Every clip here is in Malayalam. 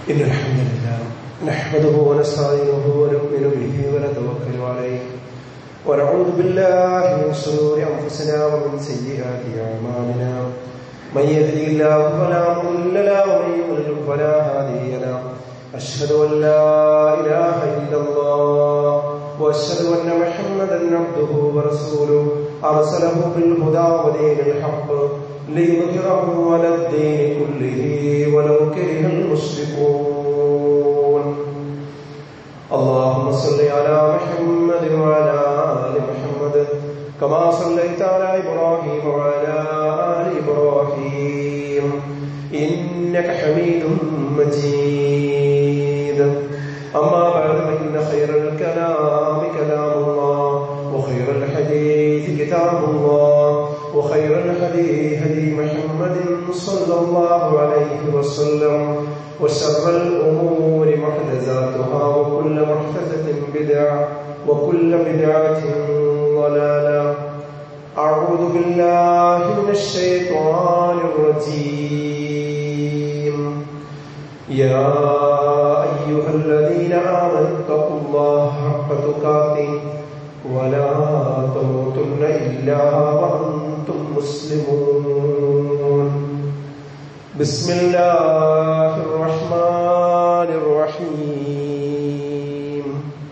إن الحمد لله نحمده ونستعينه ونؤمن به ونتوكل عليه ونعوذ بالله من شرور أنفسنا ومن سيئات أعمالنا من يهدي الله فلا مضل له ومن يضلل فلا هادي له أشهد أن لا إله إلا الله وأشهد أن محمدا عبده ورسوله أرسله بالهدى ودين الحق ليظهره على الدين كله ولو كره المشركون اللهم صل على محمد وعلى آل محمد كما صليت على إبراهيم وعلى آل إبراهيم إنك حميد مجيد أما بعد فإن خير الكلام كلام الله وخير الحديث كتاب الله وخير الهدي هدي محمد صلى الله عليه وسلم وشر الأمور محدثاتها وكل محدثة بدعة وكل بدعة ضلالة أعوذ بالله من الشيطان الرجيم يا أيها الذين آمنوا اتقوا الله حق تقاته ولا تموتن إلا وأنتم مسلمون بسم الله الرحمن الرحيم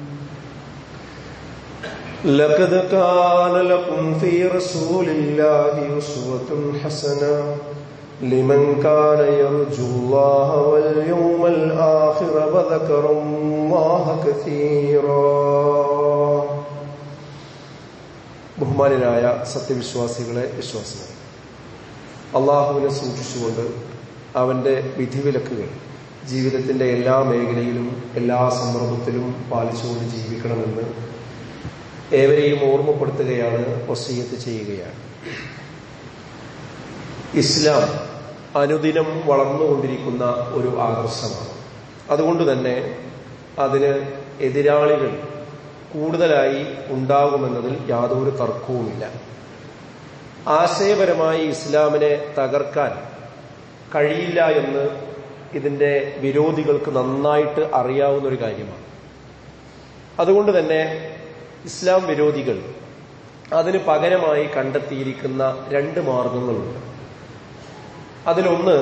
لقد كان لكم في رسول الله أسوة حسنة لمن كان يرجو الله واليوم الآخر وذكر الله كثيرا ബഹുമാനരായ സത്യവിശ്വാസികളെ വിശ്വാസികൾ അള്ളാഹുവിനെ സൂക്ഷിച്ചുകൊണ്ട് അവന്റെ വിധിവിലക്കുകൾ ജീവിതത്തിന്റെ എല്ലാ മേഖലയിലും എല്ലാ സന്ദർഭത്തിലും പാലിച്ചുകൊണ്ട് ജീവിക്കണമെന്ന് ഏവരെയും ഓർമ്മപ്പെടുത്തുകയാണ് വസീയത്ത് ചെയ്യുകയാണ് ഇസ്ലാം അനുദിനം വളർന്നുകൊണ്ടിരിക്കുന്ന ഒരു ആദർശമാണ് അതുകൊണ്ട് തന്നെ അതിന് എതിരാളികൾ കൂടുതലായി ഉണ്ടാകുമെന്നതിൽ യാതൊരു തർക്കവുമില്ല ആശയപരമായി ഇസ്ലാമിനെ തകർക്കാൻ കഴിയില്ല എന്ന് ഇതിന്റെ വിരോധികൾക്ക് നന്നായിട്ട് അറിയാവുന്ന ഒരു കാര്യമാണ് അതുകൊണ്ട് തന്നെ ഇസ്ലാം വിരോധികൾ അതിന് പകരമായി കണ്ടെത്തിയിരിക്കുന്ന രണ്ട് മാർഗങ്ങളുണ്ട് അതിലൊന്ന്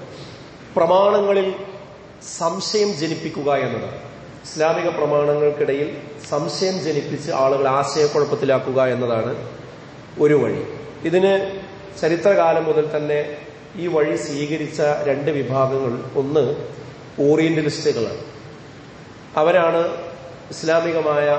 പ്രമാണങ്ങളിൽ സംശയം ജനിപ്പിക്കുക എന്നതാണ് ഇസ്ലാമിക പ്രമാണങ്ങൾക്കിടയിൽ സംശയം ജനിപ്പിച്ച് ആളുകൾ ആശയക്കുഴപ്പത്തിലാക്കുക എന്നതാണ് ഒരു വഴി ഇതിന് ചരിത്രകാലം മുതൽ തന്നെ ഈ വഴി സ്വീകരിച്ച രണ്ട് വിഭാഗങ്ങൾ ഒന്ന് ഓറിയന്റലിസ്റ്റുകളാണ് അവരാണ് ഇസ്ലാമികമായ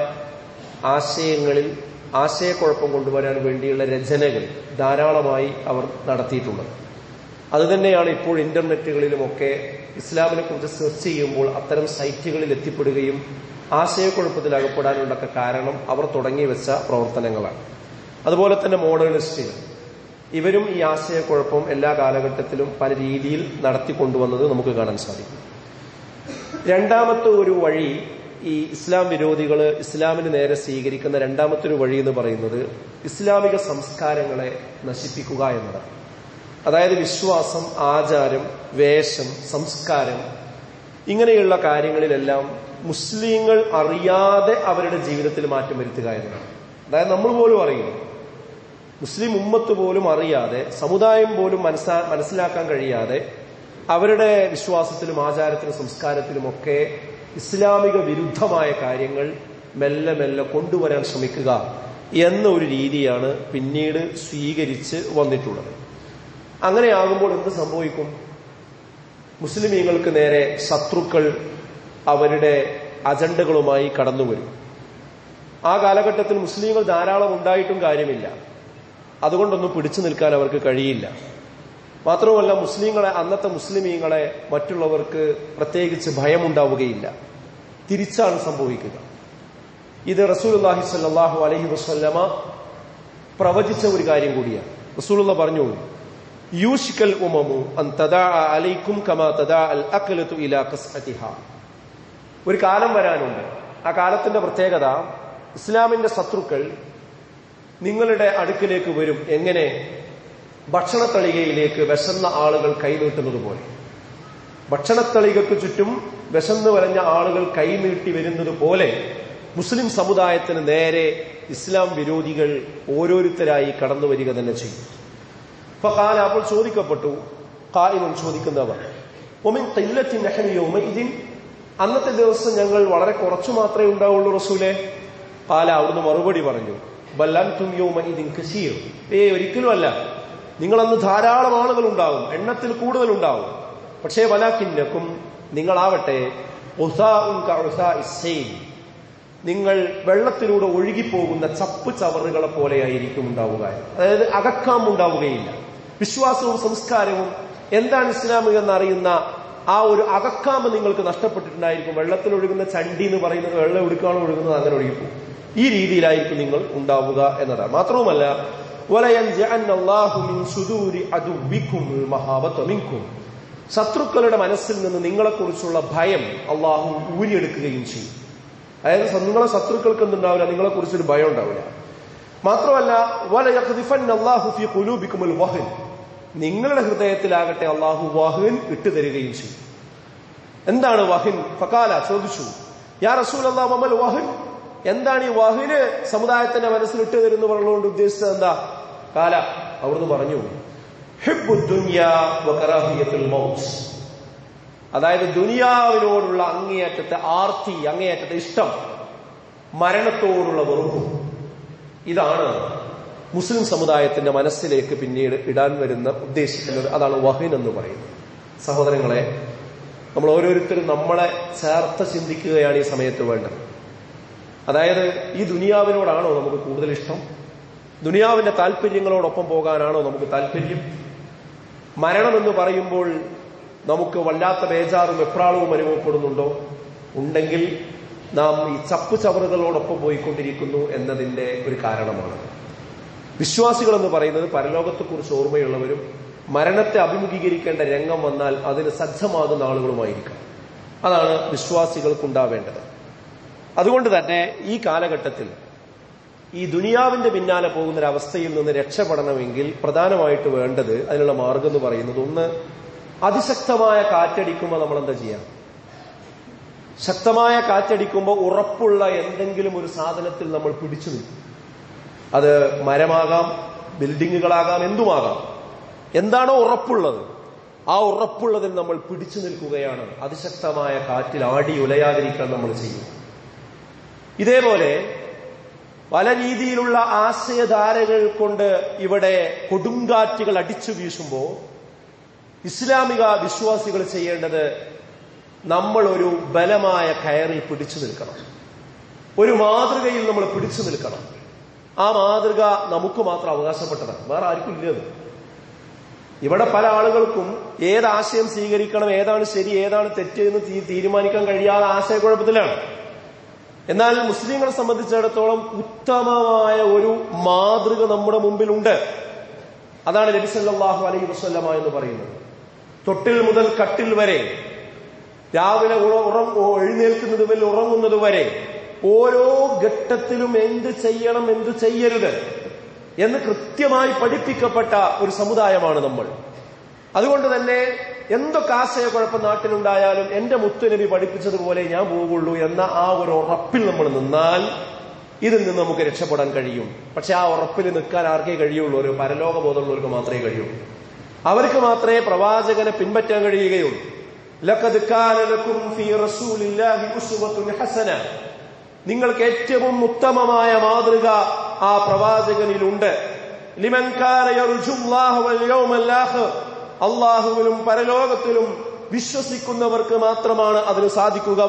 ആശയങ്ങളിൽ ആശയക്കുഴപ്പം കൊണ്ടുവരാൻ വേണ്ടിയുള്ള രചനകൾ ധാരാളമായി അവർ നടത്തിയിട്ടുള്ളത് അതുതന്നെയാണ് ഇപ്പോൾ ഇന്റർനെറ്റുകളിലുമൊക്കെ ഇസ്ലാമിനെ കുറിച്ച് സെർച്ച് ചെയ്യുമ്പോൾ അത്തരം സൈറ്റുകളിൽ എത്തിപ്പെടുകയും ആശയക്കുഴപ്പത്തിൽ അകപ്പെടാനുള്ളൊക്കെ കാരണം അവർ തുടങ്ങി വെച്ച പ്രവർത്തനങ്ങളാണ് അതുപോലെ തന്നെ മോഡേണിസ്റ്റുകൾ ഇവരും ഈ ആശയക്കുഴപ്പം എല്ലാ കാലഘട്ടത്തിലും പല രീതിയിൽ നടത്തിക്കൊണ്ടുവന്നത് നമുക്ക് കാണാൻ സാധിക്കും രണ്ടാമത്തെ ഒരു വഴി ഈ ഇസ്ലാം വിരോധികൾ ഇസ്ലാമിന് നേരെ സ്വീകരിക്കുന്ന രണ്ടാമത്തെ ഒരു വഴി എന്ന് പറയുന്നത് ഇസ്ലാമിക സംസ്കാരങ്ങളെ നശിപ്പിക്കുക എന്നതാണ് അതായത് വിശ്വാസം ആചാരം വേഷം സംസ്കാരം ഇങ്ങനെയുള്ള കാര്യങ്ങളിലെല്ലാം മുസ്ലിങ്ങൾ അറിയാതെ അവരുടെ ജീവിതത്തിൽ മാറ്റം വരുത്തുക എന്നതാണ് അതായത് നമ്മൾ പോലും അറിയില്ല മുസ്ലിം ഉമ്മത്ത് പോലും അറിയാതെ സമുദായം പോലും മനസ്സാ മനസ്സിലാക്കാൻ കഴിയാതെ അവരുടെ വിശ്വാസത്തിലും ആചാരത്തിലും സംസ്കാരത്തിലുമൊക്കെ ഇസ്ലാമിക വിരുദ്ധമായ കാര്യങ്ങൾ മെല്ലെ മെല്ലെ കൊണ്ടുവരാൻ ശ്രമിക്കുക എന്ന ഒരു രീതിയാണ് പിന്നീട് സ്വീകരിച്ച് വന്നിട്ടുള്ളത് അങ്ങനെയാകുമ്പോൾ എന്ത് സംഭവിക്കും മുസ്ലിമീങ്ങൾക്ക് നേരെ ശത്രുക്കൾ അവരുടെ അജണ്ടകളുമായി കടന്നു വരും ആ കാലഘട്ടത്തിൽ മുസ്ലിങ്ങൾ ധാരാളം ഉണ്ടായിട്ടും കാര്യമില്ല അതുകൊണ്ടൊന്നും പിടിച്ചു നിൽക്കാൻ അവർക്ക് കഴിയില്ല മാത്രമല്ല മുസ്ലിങ്ങളെ അന്നത്തെ മുസ്ലിമീങ്ങളെ മറ്റുള്ളവർക്ക് പ്രത്യേകിച്ച് ഭയമുണ്ടാവുകയില്ല തിരിച്ചാണ് സംഭവിക്കുക ഇത് റസൂലുല്ലാഹി സല്ലാഹു അലഹി വസ്ല്ലമ പ്രവചിച്ച ഒരു കാര്യം കൂടിയാണ് റസൂലുള്ള പറഞ്ഞു യൂഷിക്കൽ ഉമമു അൻ തദാ അലൈക്കും കമാ തദാ അൽ അക്കലത്തു ഇലാ കസ്അതിഹ ഒരു കാലം വരാനുണ്ട് ആ കാലത്തിന്റെ പ്രത്യേകത ഇസ്ലാമിന്റെ ശത്രുക്കൾ നിങ്ങളുടെ അടുക്കിലേക്ക് വരും എങ്ങനെ ഭക്ഷണത്തളികയിലേക്ക് വിശന്ന ആളുകൾ കൈനീട്ടുന്നത് പോലെ ഭക്ഷണത്തളികൾക്ക് ചുറ്റും വിശന്നു വരഞ്ഞ ആളുകൾ കൈനീട്ടി വരുന്നത് പോലെ മുസ്ലിം സമുദായത്തിന് നേരെ ഇസ്ലാം വിരോധികൾ ഓരോരുത്തരായി കടന്നു വരിക തന്നെ ചെയ്യും അപ്പൊ കാല അപ്പോൾ ചോദിക്കപ്പെട്ടു കായിനും ചോദിക്കുന്നവർ ഒമിൻ തില്ലത്തിൻ ഇതിൻ അന്നത്തെ ദിവസം ഞങ്ങൾ വളരെ കുറച്ചു മാത്രമേ ഉണ്ടാവുള്ളൂ റസൂലെ കാല അവിടുന്ന് മറുപടി പറഞ്ഞു ബല്ലാൻ തുമ്യവുമ ഇതിൻ കശീർ ഏ ഒരിക്കലും അല്ല നിങ്ങളന്ന് ധാരാളം ആളുകൾ ഉണ്ടാവും എണ്ണത്തിൽ കൂടുതൽ ഉണ്ടാവും പക്ഷേ വലാക്കിന്നക്കും നിങ്ങളാവട്ടെ നിങ്ങൾ വെള്ളത്തിലൂടെ ഒഴുകിപ്പോകുന്ന ചപ്പ് ചവറുകളെ പോലെയായിരിക്കും ഉണ്ടാവുക അതായത് അകക്കാം ഉണ്ടാവുകയില്ല വിശ്വാസവും സംസ്കാരവും എന്താണ് ഇസ്ലാമിക എന്നറിയുന്ന ആ ഒരു അകക്കാമ് നിങ്ങൾക്ക് നഷ്ടപ്പെട്ടിട്ടുണ്ടായിരിക്കും വെള്ളത്തിൽ ഒഴുകുന്ന ചണ്ടി എന്ന് പറയുന്നത് വെള്ളം ഒഴുക്കാണ് ഒഴുകുന്നത് അങ്ങനെ ഒഴുകിപ്പോകും ഈ രീതിയിലായിരിക്കും നിങ്ങൾ ഉണ്ടാവുക എന്നതാണ് മാത്രവുമല്ല ശത്രുക്കളുടെ മനസ്സിൽ നിന്ന് നിങ്ങളെക്കുറിച്ചുള്ള ഭയം അള്ളാഹു ഊരിയെടുക്കുകയും ചെയ്യും അതായത് നിങ്ങളെ ശത്രുക്കൾക്ക് എന്തുണ്ടാവില്ല നിങ്ങളെ കുറിച്ചൊരു ഭയം ഉണ്ടാവില്ല മാത്രമല്ല വഹൻ നിങ്ങളുടെ ഹൃദയത്തിലാകട്ടെ അള്ളാഹു വഹൻ ഇട്ടുതരികയും ചെയ്യും എന്താണ് വഹിൻ ഫക്കാല ചോദിച്ചു യാ റസൂൽ അള്ളാഹ് വഹൻ എന്താണ് ഈ വഹിന് സമുദായത്തിന്റെ മനസ്സിൽ ഇട്ട് തരുന്ന പറഞ്ഞുകൊണ്ട് ഉദ്ദേശിച്ചത് എന്താ കാല അവിടുന്ന് പറഞ്ഞു അതായത് ദുനിയാവിനോടുള്ള അങ്ങേയറ്റത്തെ ആർത്തി അങ്ങേയറ്റത്തെ ഇഷ്ടം മരണത്തോടുള്ള വെറുപ്പും ഇതാണ് മുസ്ലിം സമുദായത്തിന്റെ മനസ്സിലേക്ക് പിന്നീട് ഇടാൻ വരുന്ന ഉദ്ദേശിക്കുന്നത് അതാണ് വഹിൻ എന്ന് പറയുന്നത് സഹോദരങ്ങളെ നമ്മൾ ഓരോരുത്തരും നമ്മളെ ചേർത്ത് ചിന്തിക്കുകയാണ് ഈ സമയത്ത് വേണ്ടത് അതായത് ഈ ദുനിയാവിനോടാണോ നമുക്ക് കൂടുതൽ ഇഷ്ടം ദുനിയാവിന്റെ താല്പര്യങ്ങളോടൊപ്പം പോകാനാണോ നമുക്ക് താല്പര്യം മരണം എന്ന് പറയുമ്പോൾ നമുക്ക് വല്ലാത്ത ബേജാറും വെപ്രാളവും അനുഭവപ്പെടുന്നുണ്ടോ ഉണ്ടെങ്കിൽ നാം ഈ ചപ്പു ചവറുകളോടൊപ്പം പോയിക്കൊണ്ടിരിക്കുന്നു എന്നതിന്റെ ഒരു കാരണമാണ് വിശ്വാസികൾ എന്ന് പറയുന്നത് പരലോകത്തെക്കുറിച്ച് ഓർമ്മയുള്ളവരും മരണത്തെ അഭിമുഖീകരിക്കേണ്ട രംഗം വന്നാൽ അതിന് സജ്ജമാകുന്ന ആളുകളുമായിരിക്കാം അതാണ് വിശ്വാസികൾക്കുണ്ടാവേണ്ടത് അതുകൊണ്ട് തന്നെ ഈ കാലഘട്ടത്തിൽ ഈ ദുനിയാവിന്റെ പിന്നാലെ പോകുന്ന ഒരു അവസ്ഥയിൽ നിന്ന് രക്ഷപ്പെടണമെങ്കിൽ പ്രധാനമായിട്ട് വേണ്ടത് അതിനുള്ള മാർഗം എന്ന് പറയുന്നത് ഒന്ന് അതിശക്തമായ കാറ്റടിക്കുമ്പോൾ നമ്മൾ എന്താ ചെയ്യാം ശക്തമായ കാറ്റടിക്കുമ്പോൾ ഉറപ്പുള്ള എന്തെങ്കിലും ഒരു സാധനത്തിൽ നമ്മൾ പിടിച്ചു നിൽക്കും അത് മരമാകാം ബിൽഡിങ്ങുകളാകാം എന്തുമാകാം എന്താണോ ഉറപ്പുള്ളത് ആ ഉറപ്പുള്ളതിൽ നമ്മൾ പിടിച്ചു നിൽക്കുകയാണ് അതിശക്തമായ കാറ്റിൽ ആടി ഉലയാതിരിക്കാൻ നമ്മൾ ചെയ്യും ഇതേപോലെ പല രീതിയിലുള്ള ആശയധാരകൾ കൊണ്ട് ഇവിടെ കൊടുങ്കാറ്റുകൾ അടിച്ചു വീശുമ്പോൾ ഇസ്ലാമിക വിശ്വാസികൾ ചെയ്യേണ്ടത് നമ്മൾ ഒരു ബലമായ കയറിൽ പിടിച്ചു നിൽക്കണം ഒരു മാതൃകയിൽ നമ്മൾ പിടിച്ചു നിൽക്കണം ആ മാതൃക നമുക്ക് മാത്രം അവകാശപ്പെട്ടതാണ് വേറെ ആർക്കും ഇല്ലത് ഇവിടെ പല ആളുകൾക്കും ഏത് ആശയം സ്വീകരിക്കണം ഏതാണ് ശരി ഏതാണ് തെറ്റ് എന്ന് തീരുമാനിക്കാൻ കഴിയാതെ ആശയക്കുഴപ്പത്തിലാണ് എന്നാൽ മുസ്ലിങ്ങളെ സംബന്ധിച്ചിടത്തോളം ഉത്തമമായ ഒരു മാതൃക നമ്മുടെ മുമ്പിലുണ്ട് അതാണ് നബി സല്ലല്ലാഹു അലൈഹി വസല്ലമ എന്ന് പറയുന്നത് തൊട്ടിൽ മുതൽ കട്ടിൽ വരെ രാവിലെ എഴുന്നേൽക്കുന്നത് മുതൽ ഉറങ്ങുന്നത് വരെ ഓരോ ഘട്ടത്തിലും എന്ത് ചെയ്യണം എന്ത് ചെയ്യരുത് എന്ന് കൃത്യമായി പഠിപ്പിക്കപ്പെട്ട ഒരു സമുദായമാണ് നമ്മൾ അതുകൊണ്ട് തന്നെ എന്തൊക്കെ ആശയക്കുഴപ്പം നാട്ടിലുണ്ടായാലും എന്റെ മുത്തുനബി പഠിപ്പിച്ചതുപോലെ ഞാൻ പോകുള്ളൂ എന്ന ആ ഒരു ഉറപ്പിൽ നമ്മൾ നിന്നാൽ ഇതിൽ നിന്ന് നമുക്ക് രക്ഷപ്പെടാൻ കഴിയും പക്ഷെ ആ ഉറപ്പിൽ നിൽക്കാൻ ആർക്കേ കഴിയുള്ളൂ ഒരു പരലോക ബോധമുള്ളവർക്ക് മാത്രമേ കഴിയുള്ളൂ അവർക്ക് മാത്രമേ പ്രവാചകനെ പിൻപറ്റാൻ കഴിയുകയുള്ളൂ ലഖദ് കാന ലക്കും ഫീ റസൂലില്ലാഹി ഉസ്വത്തുൻ ഹസന നിങ്ങൾക്ക് ഏറ്റവും ഉത്തമമായ മാതൃക ആ പ്രവാചകനിലുണ്ട് ലിമൻ കാന യർജുല്ലാഹ വൽ യൗമൽ ആഖിർ അള്ളാഹുവിലും പരലോകത്തിലും വിശ്വസിക്കുന്നവർക്ക് മാത്രമാണ് അതിന് സാധിക്കുക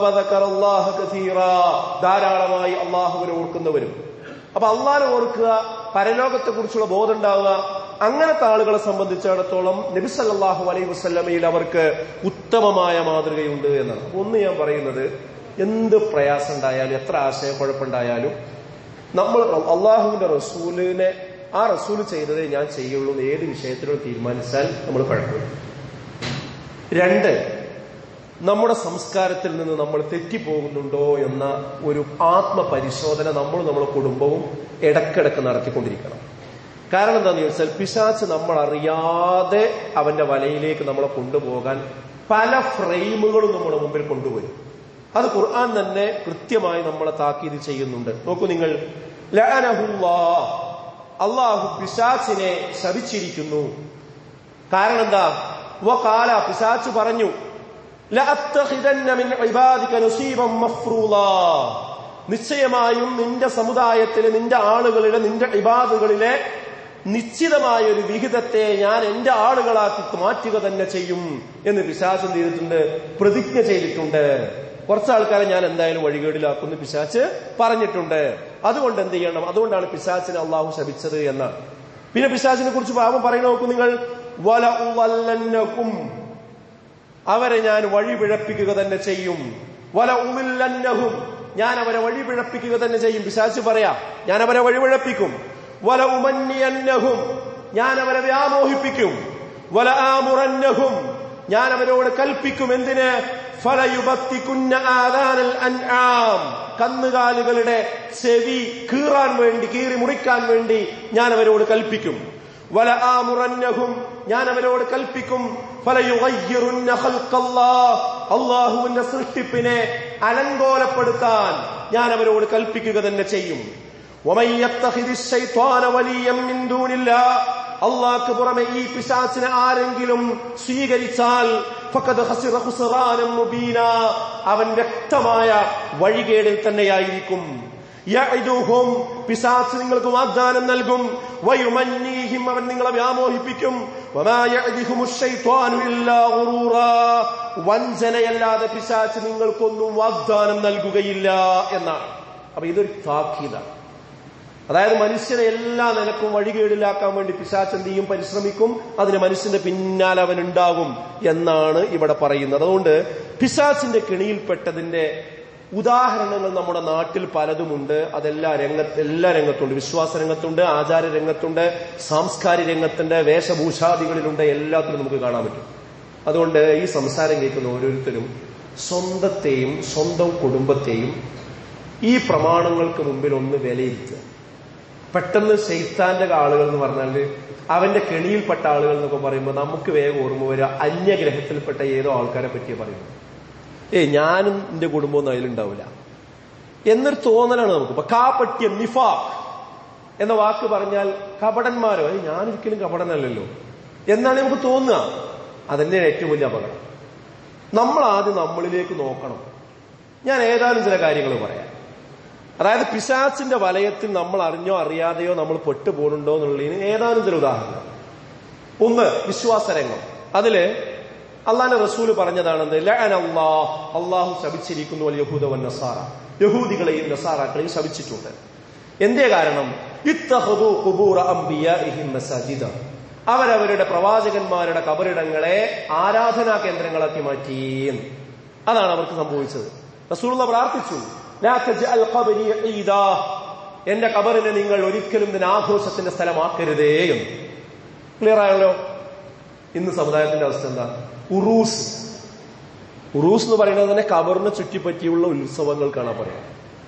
ധാരാളമായി അള്ളാഹുവിനെ ഓർക്കുന്നവരും അപ്പൊ അള്ളാഹിനെ ഓർക്കുക പരലോകത്തെ കുറിച്ചുള്ള ബോധം ഉണ്ടാവുക അങ്ങനത്തെ ആളുകളെ സംബന്ധിച്ചിടത്തോളം നബിസല്ലാഹു അലൈ വസ്ല്ലമയിൽ അവർക്ക് ഉത്തമമായ മാതൃകയുണ്ട് എന്നാണ് അപ്പൊ ഒന്ന് ഞാൻ പറയുന്നത് എന്ത് പ്രയാസം ഉണ്ടായാലും എത്ര ആശയക്കുഴപ്പമുണ്ടായാലും നമ്മൾ അള്ളാഹുവിന്റെ റസൂലിനെ ആ റസൂൽ ചെയ്തതേ ഞാൻ ചെയ്യുള്ളൂ എന്ന് ഏത് വിഷയത്തിലും തീരുമാനിച്ചാൽ നമ്മൾ കുഴപ്പമില്ല രണ്ട് നമ്മുടെ സംസ്കാരത്തിൽ നിന്ന് നമ്മൾ തെറ്റിപ്പോകുന്നുണ്ടോ എന്ന ഒരു ആത്മപരിശോധന നമ്മൾ നമ്മുടെ കുടുംബവും ഇടക്കിടക്ക് നടത്തിക്കൊണ്ടിരിക്കണം കാരണം എന്താണെന്ന് ചോദിച്ചാൽ പിശാച്ച് നമ്മൾ അറിയാതെ അവന്റെ വലയിലേക്ക് നമ്മളെ കൊണ്ടുപോകാൻ പല ഫ്രെയിമുകളും നമ്മുടെ മുമ്പിൽ കൊണ്ടുവരും അത് ഖുർആൻ തന്നെ കൃത്യമായി നമ്മളെ താക്കീത് ചെയ്യുന്നുണ്ട് നോക്കൂ നിങ്ങൾ ലഅനഹുല്ലാഹ്. അള്ളാഹു പിശാച്ചിനെ ശപിച്ചിരിക്കുന്നു കാരണം എന്താ വകാല പിശാച്ച് പറഞ്ഞു ലഅത്തഖിദന്ന മിൻ ഇബാദിക നസീബൻ മഫ്റൂളാ നിശ്ചയമായും നിന്റെ സമുദായത്തിലെ നിന്റെ ആളുകളിലെ നിന്റെ ഇബാദുകളിലെ നിശ്ചിതമായ ഒരു വിഹിതത്തെ ഞാൻ എന്റെ ആളുകളാക്കി മാറ്റുക തന്നെ ചെയ്യും എന്ന് പിശാച്ച് ചെയ്തിട്ടുണ്ട് പ്രതിജ്ഞ ചെയ്തിട്ടുണ്ട് കുറച്ച് ആൾക്കാരെ ഞാൻ എന്തായാലും വഴികേടിലാക്കുന്നു പിശാച്ച് പറഞ്ഞിട്ടുണ്ട് അതുകൊണ്ട് എന്ത് ചെയ്യണം അതുകൊണ്ടാണ് പിശാച്ചിനെ അള്ളാഹു ശപിച്ചത് എന്നാണ് പിന്നെ പിശാച്ചിനെ കുറിച്ച് പാപം പറയണ നോക്കൂ നിങ്ങൾ വല ഉവല്ലന്നകും അവരെ ഞാൻ വഴി പിഴപ്പിക്കുക തന്നെ ചെയ്യും വല ഉമില്ലന്നഹും ഞാൻ അവരെ വഴി പിഴപ്പിക്കുക തന്നെ ചെയ്യും പിശാച്ച് പറയാ ഞാൻ അവരെ വഴി പിഴപ്പിക്കും വല ഉമന്യന്നഹും ഞാൻ അവരെ വ്യാമോഹിപ്പിക്കും വല ആമുറന്നഹും ഞാൻ അവരോട് കൽപ്പിക്കും എന്തിന് ഫലയുബത്തിക്കുന്ന ആദാനൽ അൻആം കന്നുകാലികളുടെ ചെവി കീറാൻ വേണ്ടി കീറി മുറിക്കാൻ വേണ്ടി ഞാൻ അവരോട് കൽപ്പിക്കും വല ആമുറന്നഹും ഞാൻ അവരോട് കൽപ്പിക്കും ഫലയുഗയ്യിറുന്ന ഖൽഖല്ലാഹ് അള്ളാഹുവിന്റെ സൃഷ്ടിപ്പിനെ അലങ്കോലപ്പെടുത്താൻ ഞാൻ അവരോട് കൽപ്പിക്കുക തന്നെ ചെയ്യും ومن يتخذ الشيطان وليا من دون الله അള്ളാഹ്ക്ക് പുറമെ ഈ പിശാച്ചിനെ ആരെങ്കിലും സ്വീകരിച്ചാൽ ഫഖദ് ഖസിറ ഖുസ്റാനം മുബീന അവൻ വ്യക്തമായ വഴികേടിൽ തന്നെയായിരിക്കും യഅദുഹും പിശാച്ച് നിങ്ങൾക്ക് വാഗ്ദാനം നൽകും വയുമന്നീഹിം അവൻ നിങ്ങളെ വ്യാമോഹിപ്പിക്കും വമാ യഅദിഹുമു ശൈത്വാനു ഇല്ലാ ഗുറൂറാ വഞ്ചനയല്ലാതെ പിശാച്ച് നിങ്ങൾക്കൊന്നും വാഗ്ദാനം നൽകുകയില്ല എന്നാണ് അപ്പൊ ഇതൊരു താക്കീതാണ് അതായത് മനുഷ്യനെ എല്ലാ നിലക്കും വഴികേടിലാക്കാൻ വേണ്ടി പിശാചെന്ത് ചെയ്യും പരിശ്രമിക്കും അതിന് മനുഷ്യന്റെ പിന്നാലെ അവൻ ഉണ്ടാകും എന്നാണ് ഇവിടെ പറയുന്നത് അതുകൊണ്ട് പിശാച്ചിന്റെ കെണിയിൽപ്പെട്ടതിന്റെ ഉദാഹരണങ്ങൾ നമ്മുടെ നാട്ടിൽ പലതുമുണ്ട് അതെല്ലാ രംഗത്ത് എല്ലാ രംഗത്തുണ്ട് വിശ്വാസ രംഗത്തുണ്ട് ആചാര രംഗത്തുണ്ട് സാംസ്കാരിക രംഗത്തുണ്ട് വേഷഭൂഷാദികളിലുണ്ട് എല്ലാത്തിലും നമുക്ക് കാണാൻ പറ്റും അതുകൊണ്ട് ഈ സംസാരം കേൾക്കുന്ന ഓരോരുത്തരും സ്വന്തത്തെയും സ്വന്തം കുടുംബത്തെയും ഈ പ്രമാണങ്ങൾക്ക് മുമ്പിൽ ഒന്ന് വിലയിരുത്തുക പെട്ടെന്ന് ശൈത്താന്റെ ആളുകൾ എന്ന് പറഞ്ഞാൽ അവന്റെ കെണിയിൽപ്പെട്ട ആളുകൾ എന്നൊക്കെ പറയുമ്പോൾ നമുക്ക് വേഗം ഓർമ്മ വരിക അന്യഗ്രഹത്തിൽപ്പെട്ട ഏതോ ആൾക്കാരെ പറ്റിയേ പറയുന്നു ഏ ഞാനും എന്റെ കുടുംബമൊന്നും അതിലുണ്ടാവില്ല എന്നൊരു തോന്നലാണ് നമുക്ക് ഇപ്പൊ കാപ്പട്ടിയ നിഫാഖ് എന്ന വാക്ക് പറഞ്ഞാൽ കപടന്മാരോ ഏ ഞാനൊരിക്കലും കപടനല്ലല്ലോ എന്നാണ് നമുക്ക് തോന്നുക അതന്നെയാണ് ഏറ്റവും വലിയ അപകടം നമ്മൾ ആദ്യം നമ്മളിലേക്ക് നോക്കണം ഞാൻ ഏതാനും ചില കാര്യങ്ങൾ പറയാം അതായത് പിശാച്ചിന്റെ വലയത്തിൽ നമ്മൾ അറിഞ്ഞോ അറിയാതെയോ നമ്മൾ പെട്ടുപോകുന്നുണ്ടോ എന്നുള്ളതിന് ഏതാനും ചില ഉദാഹരണം ഒന്ന് വിശ്വാസരംഗം അതില് അള്ളാന്റെ റസൂല് പറഞ്ഞതാണെന്ത് ലഅന അല്ലാഹ് അള്ളാഹു ശപിച്ചിരിക്കുന്നു വൽ യഹൂദ വൻ നസാറ യഹൂദികളെയും നസാറാക്കളെയും ശപിച്ചിട്ടുണ്ട് എന്തേ കാരണം ഇത്തഹദു ഖുബൂറ അംബിയാഇഹിം മസാജിദ അവരവരുടെ പ്രവാചകന്മാരുടെ കബറിടങ്ങളെ ആരാധനാ കേന്ദ്രങ്ങളാക്കി മാറ്റി അതാണ് അവർക്ക് സംഭവിച്ചത് റസൂലുള്ള പ്രാർത്ഥിച്ചു ലാ തജ്അൽ ഖബരി ഈദാ എന്റെ കബറിനെ നിങ്ങൾ ഒരിക്കലും ഇതിന് ആഘോഷത്തിന്റെ സ്ഥലമാക്കരുതേ എന്ന് ക്ലിയർ ആയല്ലോ ഇന്ന് സമുദായത്തിന്റെ അവസ്ഥ എന്താ ഉറൂസ് ഉറൂസ് എന്ന് പറയുന്നത് തന്നെ കബറിനെ ചുറ്റിപ്പറ്റിയുള്ള ഉത്സവങ്ങൾക്കാണ് പറയുന്നത്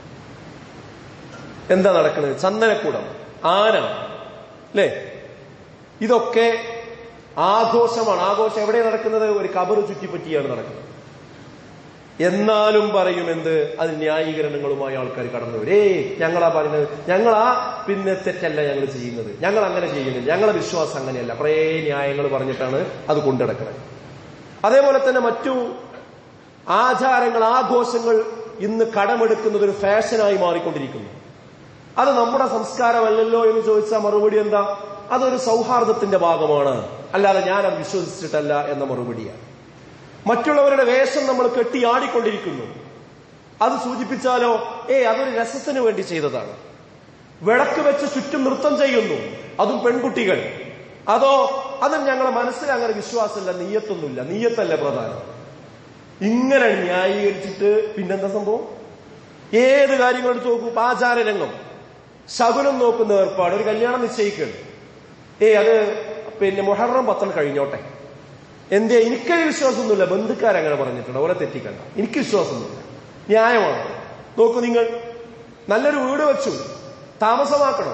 എന്താ നടക്കുന്നത് ചന്ദനക്കൂടം ആന അല്ലേ ഇതൊക്കെ ആഘോഷമാണ് ആഘോഷം എവിടെ നടക്കുന്നത് ഒരു കബർ ചുറ്റിപ്പറ്റിയാണ് നടക്കുന്നത് എന്നാലും പറയും എന്ത് അത് ന്യായീകരണങ്ങളുമായി ആൾക്കാർ കടന്നു വരും ഏയ് ഞങ്ങളാ പറയുന്നത് ഞങ്ങളാ പിന്നെ തെറ്റല്ല ഞങ്ങൾ ചെയ്യുന്നത് ഞങ്ങൾ അങ്ങനെ ചെയ്യുന്നില്ല ഞങ്ങളെ വിശ്വാസം അങ്ങനെയല്ല കുറേ ന്യായങ്ങൾ പറഞ്ഞിട്ടാണ് അത് കൊണ്ടുനടക്കുന്നത് അതേപോലെ തന്നെ മറ്റു ആചാരങ്ങൾ ആഘോഷങ്ങൾ ഇന്ന് കടമെടുക്കുന്നത് ഒരു ഫാഷനായി മാറിക്കൊണ്ടിരിക്കുന്നു അത് നമ്മുടെ സംസ്കാരമല്ലല്ലോ എന്ന് ചോദിച്ചാൽ മറുപടി എന്താ അതൊരു സൗഹാർദ്ദത്തിന്റെ ഭാഗമാണ് അല്ലാതെ ഞാൻ അത് വിശ്വസിച്ചിട്ടല്ല എന്ന മറുപടിയാണ് മറ്റുള്ളവരുടെ വേഷം നമ്മൾ കെട്ടിയാടിക്കൊണ്ടിരിക്കുന്നു അത് സൂചിപ്പിച്ചാലോ ഏ അതൊരു രസത്തിന് വേണ്ടി ചെയ്തതാണ് വിളക്ക് വെച്ച് ചുറ്റും നൃത്തം ചെയ്യുന്നു അതും പെൺകുട്ടികൾ അതോ അതും ഞങ്ങളെ മനസ്സിൽ അങ്ങനെ വിശ്വാസമില്ല നീയത്തൊന്നുമില്ല നീയത്തല്ല പ്രധാനം ഇങ്ങനെ ന്യായീകരിച്ചിട്ട് പിന്നെന്താ സംഭവം ഏത് കാര്യങ്ങൾ എടുത്ത് നോക്കൂ ആചാരരംഗം ശകുനം നോക്കുന്ന ഏർപ്പാട് ഒരു കല്യാണം നിശ്ചയിക്കണം ഏ അത് പിന്നെ മുഹറം പത്തൻ കഴിഞ്ഞോട്ടെ എന്തേ എനിക്ക് വിശ്വാസമൊന്നുമില്ല ബന്ധുക്കാരങ്ങനെ പറഞ്ഞിട്ടുണ്ട് അവരെ തെറ്റിക്കണ്ട എനിക്ക് വിശ്വാസമൊന്നുമില്ല ന്യായമാണ് നോക്കൂ നിങ്ങൾ നല്ലൊരു വീട് വെച്ചു താമസമാക്കണം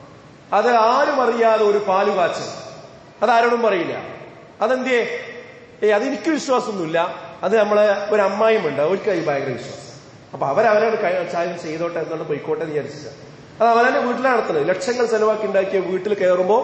അത് ആരും അറിയാതെ ഒരു പാല് കാച്ചൽ അതാരോടും പറയില്ല അതെന്തേ ഏ അതെനിക്ക് വിശ്വാസമൊന്നുമില്ല അത് നമ്മളെ ഒരു അമ്മായും ഉണ്ട് അവർക്ക് അത് ഭയങ്കര വിശ്വാസം അപ്പൊ അവരവരോട് ചായം ചെയ്തോട്ടെ എന്നുള്ള പോയിക്കോട്ടെ എന്ന് വിചാരിച്ചിട്ട് അത് അവനെ വീട്ടിലാണ് നടത്തുന്നത് ലക്ഷങ്ങൾ ചെലവാക്കി ഉണ്ടാക്കിയ വീട്ടിൽ കയറുമ്പോ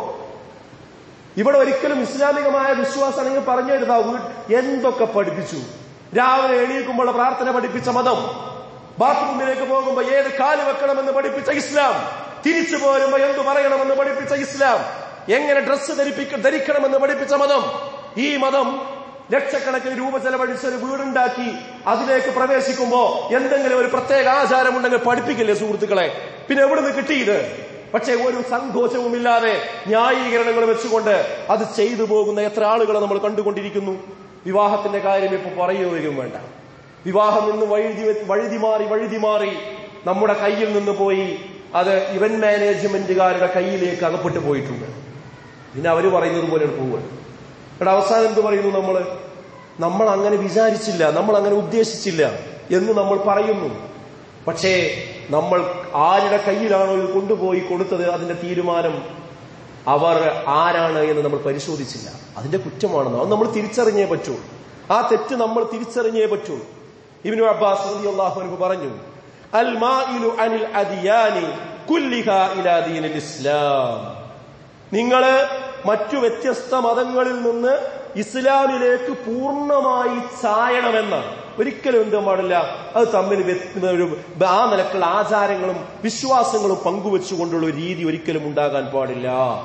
ഇവിടെ ഒരിക്കലും ഇസ്ലാമികമായ വിശ്വാസമാണെങ്കിൽ പറഞ്ഞു തരുന്ന എന്തൊക്കെ പഠിപ്പിച്ചു രാവിലെ എണീക്കുമ്പോൾ പ്രാർത്ഥന പഠിപ്പിച്ച മതം ബാത്റൂമിലേക്ക് പോകുമ്പോ ഏത് കാല് വെക്കണമെന്ന് പഠിപ്പിച്ച ഇസ്ലാം തിരിച്ചു പോരുമ്പോ എന്തു പറയണമെന്ന് പഠിപ്പിച്ച ഇസ്ലാം എങ്ങനെ ഡ്രസ്സ് ധരിപ്പിക്ക ധരിക്കണമെന്ന് പഠിപ്പിച്ച മതം ഈ മതം ലക്ഷക്കണക്കിന് രൂപ ചെലവഴിച്ച് ഒരു വീടുണ്ടാക്കി അതിലേക്ക് പ്രവേശിക്കുമ്പോ എന്തെങ്കിലും ഒരു പ്രത്യേക ആചാരമുണ്ടെങ്കിൽ പഠിപ്പിക്കില്ലേ സുഹൃത്തുക്കളെ പിന്നെ എവിടുന്ന് കിട്ടിയത് പക്ഷേ ഒരു സങ്കോചവുമില്ലാതെ ന്യായീകരണങ്ങൾ വെച്ചുകൊണ്ട് അത് ചെയ്തു പോകുന്ന എത്ര ആളുകളെ നമ്മൾ കണ്ടുകൊണ്ടിരിക്കുന്നു വിവാഹത്തിന്റെ കാര്യം ഇപ്പൊ പറയുകയും വേണ്ട വിവാഹം നിന്ന് വഴുതി വഴുതി മാറി വഴുതി മാറി നമ്മുടെ കയ്യിൽ നിന്ന് പോയി അത് ഇവന്റ് മാനേജ്മെന്റുകാരുടെ കയ്യിലേക്ക് അകപ്പെട്ടു പോയിട്ടുണ്ട് പിന്നെ അവര് പറയുന്നത് പോലെ പോവുകയാണ് ഇവിടെ അവസാനം എന്ത് പറയുന്നു നമ്മള് നമ്മൾ അങ്ങനെ വിചാരിച്ചില്ല നമ്മൾ അങ്ങനെ ഉദ്ദേശിച്ചില്ല എന്ന് നമ്മൾ പറയുന്നു പക്ഷേ നമ്മൾ ആരുടെ കയ്യിലാണോ ഇത് കൊണ്ടുപോയി കൊടുത്തത് അതിന്റെ തീരുമാനം അവർ ആരാണ് എന്ന് നമ്മൾ പരിശോധിച്ചില്ല അതിന്റെ കുറ്റമാണെന്ന് അത് നമ്മൾ തിരിച്ചറിഞ്ഞേ പറ്റൂ ആ തെറ്റ് നമ്മൾ തിരിച്ചറിഞ്ഞേ പറ്റൂ ഇബ്നു അബ്ബാസ് റളിയല്ലാഹു അൻഹു പറഞ്ഞു അൽ മാഇലു അനിൽ അദിയാനി കുല്ലിഹ ഇലാ ദീനിൽ ഇസ്ലാം നിങ്ങള് മറ്റു വ്യത്യസ്ത മതങ്ങളിൽ നിന്ന് ഇസ്ലാമിലേക്ക് പൂർണ്ണമായി ചായണമെന്ന് ഒരിക്കലും എന്തും പാടില്ല അത് തമ്മിൽ വ്യത്- ഒരു ആ നിലക്കുള്ള ആചാരങ്ങളും വിശ്വാസങ്ങളും പങ്കുവെച്ചുകൊണ്ടുള്ള ഒരു രീതി ഒരിക്കലും ഉണ്ടാകാൻ പാടില്ല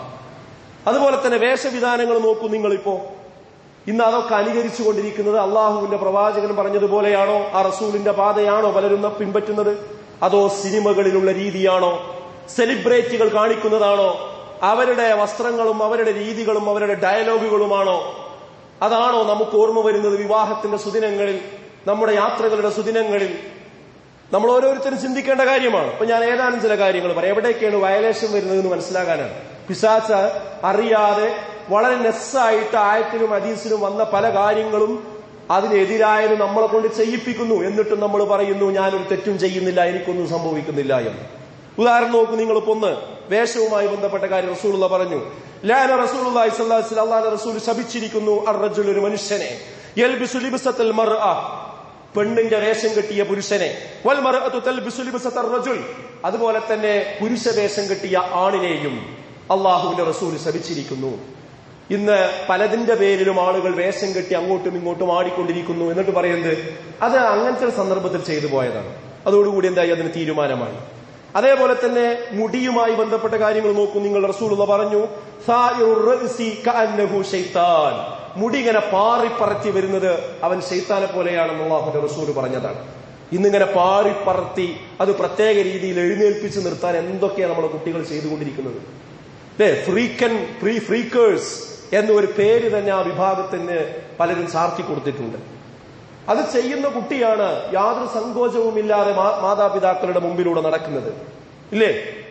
അതുപോലെ തന്നെ വേഷവിധാനങ്ങൾ നോക്കൂ നിങ്ങളിപ്പോ ഇന്ന് അതൊക്കെ അനുകരിച്ചു കൊണ്ടിരിക്കുന്നത് അള്ളാഹുവിന്റെ പ്രവാചകൻ പറഞ്ഞതുപോലെയാണോ ആ റസൂലിന്റെ പാതയാണോ പലരും പിൻപറ്റുന്നത് അതോ സിനിമകളിലുള്ള രീതിയാണോ സെലിബ്രേറ്റുകൾ കാണിക്കുന്നതാണോ അവരുടെ വസ്ത്രങ്ങളും അവരുടെ രീതികളും അവരുടെ ഡയലോഗുകളുമാണോ അതാണോ നമുക്ക് ഓർമ്മ വരുന്നത് വിവാഹത്തിന്റെ സുദിനങ്ങളിൽ നമ്മുടെ യാത്രകളുടെ സുദിനങ്ങളിൽ നമ്മൾ ഓരോരുത്തരും ചിന്തിക്കേണ്ട കാര്യമാണ് ഇപ്പൊ ഞാൻ ഏതാനും ചില കാര്യങ്ങൾ പറയാം എവിടേക്കാണ് വയലേഷൻ വരുന്നതെന്ന് മനസ്സിലാകാനാണ് പിശാച്ച അറിയാതെ വളരെ നെസ്സായിട്ട് ആയത്തിലും അദീസിലും വന്ന പല കാര്യങ്ങളും അതിനെതിരായത് നമ്മളെ കൊണ്ട് ചെയ്യിപ്പിക്കുന്നു എന്നിട്ടും നമ്മൾ പറയുന്നു ഞാനൊരു തെറ്റും ചെയ്യുന്നില്ല എനിക്കൊന്നും സംഭവിക്കുന്നില്ല എന്ന് ഉദാഹരണം നോക്കൂ നിങ്ങളിപ്പോ ഒന്ന് വേഷവുമായി ബന്ധപ്പെട്ട കാര്യം റസൂലുള്ള പറഞ്ഞു ലാന റസൂലുള്ള അള്ളാഹ് റസൂൽ ശപിച്ചിരിക്കുന്നു അർറജുൽ ഒരു മനുഷ്യനെ യൽബിസു ലിബ്സത്തൽ മർഅ പെണ്ണിന്റെ വേഷം കെട്ടിയ പുരുഷനെ വൽ മർഅതു തൽബിസു ലിബ്സത്തർ റജുൽ അതുപോലെ തന്നെ പുരുഷ വേഷം കെട്ടിയ ആണിനെയും അള്ളാഹുവിന്റെ റസൂൽ ശപിച്ചിരിക്കുന്നു ഇന്ന് പലതിന്റെ പേരിലും ആളുകൾ വേഷം കെട്ടി അങ്ങോട്ടും ഇങ്ങോട്ടും ആടിക്കൊണ്ടിരിക്കുന്നു എന്നിട്ട് പറയുന്നത് അത് അങ്ങനത്തെ ഒരു സന്ദർഭത്തിൽ ചെയ്തു പോയതാണ് അതോടുകൂടി എന്തായി അതിന് തീരുമാനമായി അതേപോലെ തന്നെ മുടിയുമായി ബന്ധപ്പെട്ട കാര്യങ്ങൾ നോക്കൂ നിങ്ങൾ റസൂലുള്ള പറഞ്ഞു "സായിറുർ റഅ്സി കഅന്നഹു ശൈത്താൻ." മുടി ഇങ്ങനെ പാറിപ്പറത്തി വരുന്നത് അവൻ ശൈത്താനെ പോലെയാണെന്ന് അള്ളാഹുന്റെ റസൂൽ പറഞ്ഞതാണ് ഇന്നിങ്ങനെ പാറിപ്പറത്തി അത് പ്രത്യേക രീതിയിൽ എഴുന്നേൽപ്പിച്ച് നിർത്താൻ എന്തൊക്കെയാണ് നമ്മുടെ കുട്ടികൾ ചെയ്തുകൊണ്ടിരിക്കുന്നത് അല്ലേ ഫ്രീക്കൻ ഫ്രീ ഫ്രീക്കേഴ്സ് എന്ന ഒരു പേര് തന്നെ ആ വിഭാഗത്തിന് പലരും ചാർത്തി കൊടുത്തിട്ടുണ്ട് അത് ചെയ്യുന്ന കുട്ടിയാണ് യാതൊരു സങ്കോചവുമില്ലാതെ മാ- മാതാപിതാക്കളുടെ മുമ്പിലൂടെ നടക്കുന്നത് ഇല്ലേ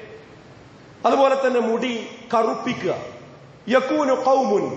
അതുപോലെ തന്നെ മുടി കറുപ്പിക്കുക യക്കൂനു ഖൗമുൻ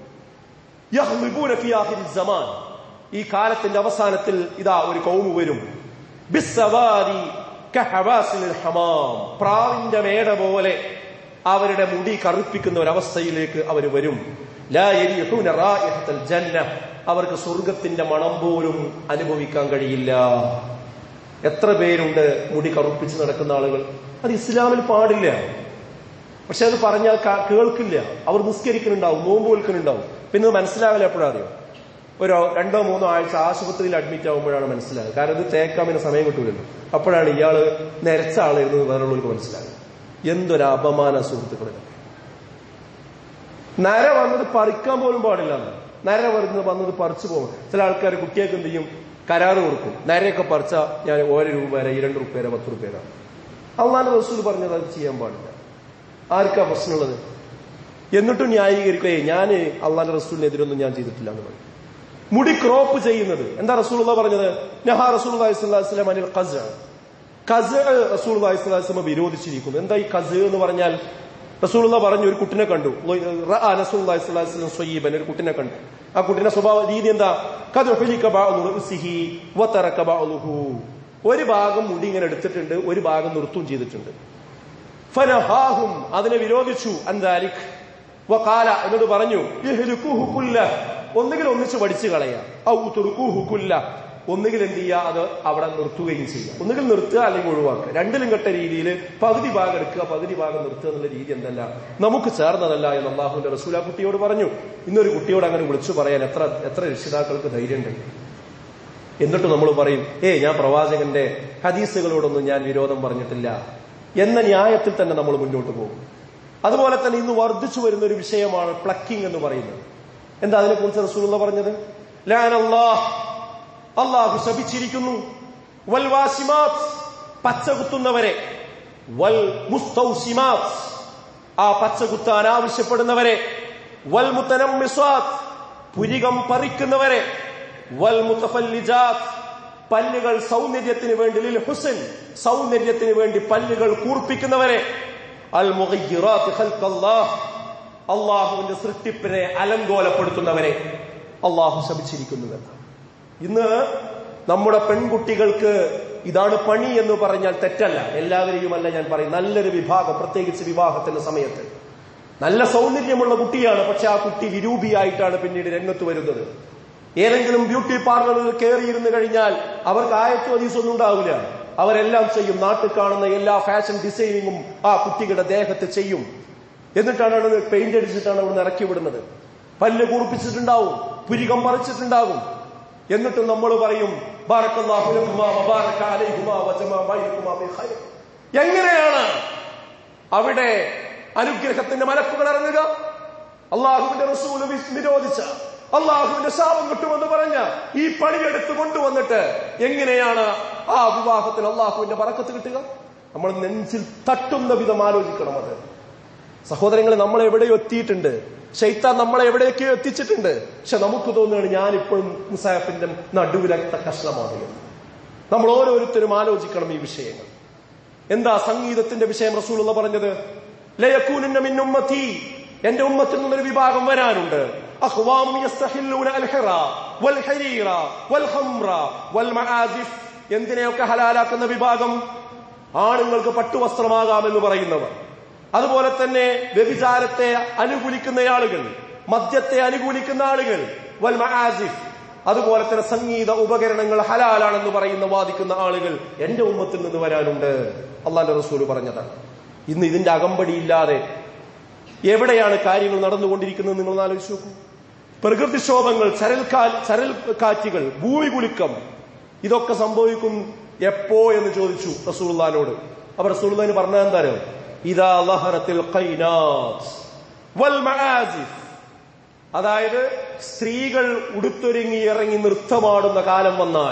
യഹ്ലിബൂന ഫി ആഖിരി സമാൻ ഈ കാലത്തിന്റെ അവസാനത്തിൽ ഇതാ ഒരു കൗമ് വരും ബിസ്സവാരി കഹവാസിൽ ഹമാം പ്രാവിന്റെ മേട പോലെ അവരുടെ മുടി കറുപ്പിക്കുന്ന ഒരവസ്ഥയിലേക്ക് അവർ വരും ലാ യരിഹൂന റായിഹത്തൽ ജന്ന അവർക്ക് സ്വർഗത്തിന്റെ മണം പോലും അനുഭവിക്കാൻ കഴിയില്ല എത്ര പേരുണ്ട് മുടി കറുപ്പിച്ച് നടക്കുന്ന ആളുകൾ അത് ഇസ്ലാമിൽ പാടില്ല പക്ഷെ അത് പറഞ്ഞാൽ ക- കേൾക്കില്ല അവർ നിസ്കരിക്കുന്നുണ്ടാവും നോമ്പ് വിൽക്കുന്നുണ്ടാവും പിന്നെ ഇത് മനസ്സിലാവില്ല എപ്പോഴാണ് അറിയോ ഒരു രണ്ടോ മൂന്നോ ആഴ്ച ആശുപത്രിയിൽ അഡ്മിറ്റ് ആകുമ്പോഴാണ് മനസ്സിലാകുക കാരണം ഇത് തേക്കാൻ പിന്നെ സമയം കിട്ടൂലല്ലോ അപ്പോഴാണ് ഇയാള് നിരച്ച ആളായിരുന്നു വേറുള്ളവർക്ക് മനസ്സിലാകുക എന്തൊരു അപമാന സുഹൃത്തുക്കളെ നര വന്നത് പറിക്കാൻ പോലും പാടില്ല എന്ന്. നര വരുന്നത് വന്നത് പറിച്ചു പോകും ചില ആൾക്കാർ കുട്ടിയൊക്കെ എന്ത് ചെയ്യും കരാറ് കൊടുക്കും നരയൊക്കെ പറിച്ച ഞാൻ ഓരോ രൂപ വരെ ഈ രണ്ട് റുപ്യ വരെ പത്ത് റുപ്യ വരെ അള്ളാന്റെ റസൂൽ പറഞ്ഞത് അത് ചെയ്യാൻ പാടില്ല ആർക്കാ പ്രശ്നമുള്ളത് എന്നിട്ടും ന്യായീകരിക്കുകയെ ഞാൻ അള്ളാന്റെ റസൂലിനെതിരൊന്നും ഞാൻ ചെയ്തിട്ടില്ല എന്ന് പറയും മുടി ക്രോപ്പ് ചെയ്യുന്നത് എന്താ റസൂൽ പറഞ്ഞത് നഹാ റസൂൽ അലൈഹിസ്ലാം അനിൽ ഖസ് ഖസ് റസൂൽ അലൈഹിസ്ലാം വിരോധിച്ചിരിക്കുന്നു എന്താ ഈ ഖസ് എന്ന് പറഞ്ഞാൽ റസൂൽ പറഞ്ഞു ഒരു കുട്ടിനെ കണ്ടു റഅ റസൂൽ അലൈഹിസ്ലാം സ്വയ്യബൻ ഒരു കുട്ടിനെ കണ്ടു ആ കുട്ടിന്റെ സ്വഭാവ രീതി എന്താ ഖദ് ഹുലിക ബഅദു റഅ്സിഹി വതറക ബഅദുഹു ഒരു ഭാഗം മുടി ഇങ്ങനെ എടുത്തിട്ടുണ്ട് ഒരു ഭാഗം നിർത്തും ചെയ്തിട്ടുണ്ട് ഫനഹാഹും അതിനെ വിരോധിച്ചു അന്താലിക് വഖാല എന്നോട് പറഞ്ഞു ഇഹ്ലിക്കുഹു കുല്ല ഒന്നുകിൽ ഒന്നിച്ച് പഠിച്ചു കളയാം ഔത്തുറുക്കുല്ല ഒന്നുകിൽ എന്ത് ചെയ്യുക അത് അവിടെ നിർത്തുകയും ചെയ്യുക ഒന്നുകിൽ നിർത്തുക അല്ലെങ്കിൽ ഒഴിവാക്കുക രണ്ടിലും കെട്ട രീതിയിൽ പകുതി ഭാഗം എടുക്കുക പകുതി ഭാഗം നിർത്തുക എന്നുള്ള രീതി എന്തല്ല നമുക്ക് ചേർന്നതല്ല എന്ന് അള്ളാഹുവിന്റെ റസൂൽ ആ കുട്ടിയോട് പറഞ്ഞു ഇന്നൊരു കുട്ടിയോട് അങ്ങനെ വിളിച്ചു പറയാൻ എത്ര എത്ര രക്ഷിതാക്കൾക്ക് ധൈര്യമുണ്ട് എന്നിട്ട് നമ്മൾ പറയും ഏ ഞാൻ പ്രവാചകന്റെ ഹദീസുകളോടൊന്നും ഞാൻ വിരോധം പറഞ്ഞിട്ടില്ല എന്ന ന്യായത്തിൽ തന്നെ നമ്മൾ മുന്നോട്ട് പോകും അതുപോലെ തന്നെ ഇന്ന് വർദ്ധിച്ചു വരുന്ന ഒരു വിഷയമാണ് പ്ലക്കിംഗ് എന്ന് പറയുന്നത് എന്താ അതിനെക്കുറിച്ച് റസൂലുള്ള പറഞ്ഞത് ലാൻ അല്ലാഹ് അള്ളാഹു ശപിച്ചിരിക്കുന്നു വൽ വാസിമാത്ത് പച്ച കുത്തുന്നവരെ വൽ മുസ്തൗസിമാത്ത് ആ പച്ച കുത്താൻ ആവശ്യപ്പെടുന്നവരെ വൽ മുത്തനമ്മിസ്വാത്ത് പുരികം പറിക്കുന്നവരെ വൽ മുത്തഫല്ലിജാത്ത് പല്ലുകൾ സൗന്ദര്യത്തിന് വേണ്ടി ലിൽ ഹുസൻ സൗന്ദര്യത്തിന് വേണ്ടി പല്ലുകൾ കൂർപ്പിക്കുന്നവരെ അൽ മുഗയ്യിറാത്ത് ഖൽഖല്ലാഹ് അള്ളാഹുവിന്റെ സൃഷ്ടിപ്പിനെ അലങ്കോലപ്പെടുത്തുന്നവരെ അള്ളാഹു ശപിച്ചിരിക്കുന്നുവെന്ന് ഇന്ന് നമ്മുടെ പെൺകുട്ടികൾക്ക് ഇതാണ് പണി എന്ന് പറഞ്ഞാൽ തെറ്റല്ല എല്ലാവരെയുമല്ല ഞാൻ പറയും നല്ലൊരു വിഭാഗം പ്രത്യേകിച്ച് വിവാഹത്തിന്റെ സമയത്ത് നല്ല സൗന്ദര്യമുള്ള കുട്ടിയാണ് പക്ഷെ ആ കുട്ടി വിരൂപിയായിട്ടാണ് പിന്നീട് രംഗത്ത് വരുന്നത് ഏതെങ്കിലും ബ്യൂട്ടി പാർലറിൽ കയറിയിരുന്നു കഴിഞ്ഞാൽ അവർക്ക് ആയത്തു അതീസൊന്നും ഉണ്ടാവില്ല അവരെല്ലാം ചെയ്യും നാട്ടിൽ കാണുന്ന എല്ലാ ഫാഷൻ ഡിസൈനിങ്ങും ആ കുട്ടികളുടെ ദേഹത്ത് ചെയ്യും എന്നിട്ടാണ് അവിടെ പെയിന്റ് അടിച്ചിട്ടാണ് അവിടെ ഇറക്കി വിടുന്നത് പല്ല് കൂർപ്പിച്ചിട്ടുണ്ടാവും പുരികം പറിച്ചിട്ടുണ്ടാകും എന്നിട്ട് നമ്മൾ പറയും ബാറക്കല്ലാഹു ലക്കുമാ വബാറക അലൈഹിമാ വജമാ ബൈനകുമാ ബിൽ ഖൈർ. എങ്ങനെയാണ് അവിടെ അനുഗ്രഹത്തിന്റെ മലക്കുകൾ ഇറങ്ങുക അള്ളാഹുവിന്റെ റസൂല് വി- നിരോധിച്ച അള്ളാഹുവിന്റെ ശാപം കിട്ടുമെന്ന് പറഞ്ഞ ഈ പണിയെടുത്ത് കൊണ്ടുവന്നിട്ട് എങ്ങനെയാണ് ആ വിവാഹത്തിന് അള്ളാഹുവിന്റെ പറക്കത്ത് കിട്ടുക നമ്മൾ നെഞ്ചിൽ തട്ടുന്ന വിധം ആലോചിക്കണം അത് സഹോദരങ്ങളെ നമ്മൾ എവിടെയോ എത്തിയിട്ടുണ്ട് ഷെയ്ത്താൻ നമ്മളെ എവിടെയൊക്കെയോ എത്തിച്ചിട്ടുണ്ട് പക്ഷെ നമുക്ക് തോന്നുകയാണ് ഞാനിപ്പോഴും മുസാഫിന്റെ നടുവിലത്ത കഷ്ണമാണ് എന്ന് നമ്മൾ ഓരോരുത്തരും ആലോചിക്കണം ഈ വിഷയങ്ങൾ എന്താ സംഗീതത്തിന്റെ വിഷയം റസൂലുള്ള പറഞ്ഞത് ലയക്കൂനിന്ന മിൻ ഉമ്മത്തി എന്റെ ഉമ്മത്തിൽ നിന്നൊരു വിഭാഗം വരാനുണ്ട് അഖ്വാമും യസ്തഹില്ലൂന അൽഹിറ വൽ ഹരീറ വൽ ഖംറ വൽ മആസിഫ് എന്തിനെയൊക്കെ ഹലാലാക്കുന്ന വിഭാഗം ആണുങ്ങൾക്ക് പട്ടുവസ്ത്രമാകാമെന്ന് പറയുന്നവർ അതുപോലെ തന്നെ വ്യഭിചാരത്തെ അനുകൂലിക്കുന്ന ആളുകൾ മദ്യത്തെ അനുകൂലിക്കുന്ന ആളുകൾ വൽ മആസിഫ് അതുപോലെ തന്നെ സംഗീത ഉപകരണങ്ങൾ ഹലാലാണെന്ന് പറയുന്ന വാദിക്കുന്ന ആളുകൾ എന്റെ ഉമ്മത്തിൽ നിന്ന് വരാനുണ്ട് അള്ളാന്റെ റസൂല് പറഞ്ഞതാണ് ഇന്ന് ഇതിന്റെ അകമ്പടിയില്ലാതെ എവിടെയാണ് കാര്യങ്ങൾ നടന്നുകൊണ്ടിരിക്കുന്നത് നിങ്ങൾ ഒന്ന് ആലോചിച്ച് നോക്കൂ പ്രകൃതിക്ഷോഭങ്ങൾ ചരൽക്കാ ചരൽ കാറ്റുകൾ ഭൂമി കുലുക്കം ഇതൊക്കെ സംഭവിക്കും എപ്പോ എന്ന് ചോദിച്ചു റസൂള്ളാനോട് അപ്പൊ റസൂള്ളാന് പറഞ്ഞ എന്താരോ ഇതാ ലഹറത്തിൽ ഖൈനാത്ത് വൽ മആസിഫ് അതായത് സ്ത്രീകൾ ഉടുത്തൊരുങ്ങി ഇറങ്ങി നൃത്തമാടുന്ന കാലം വന്നാൽ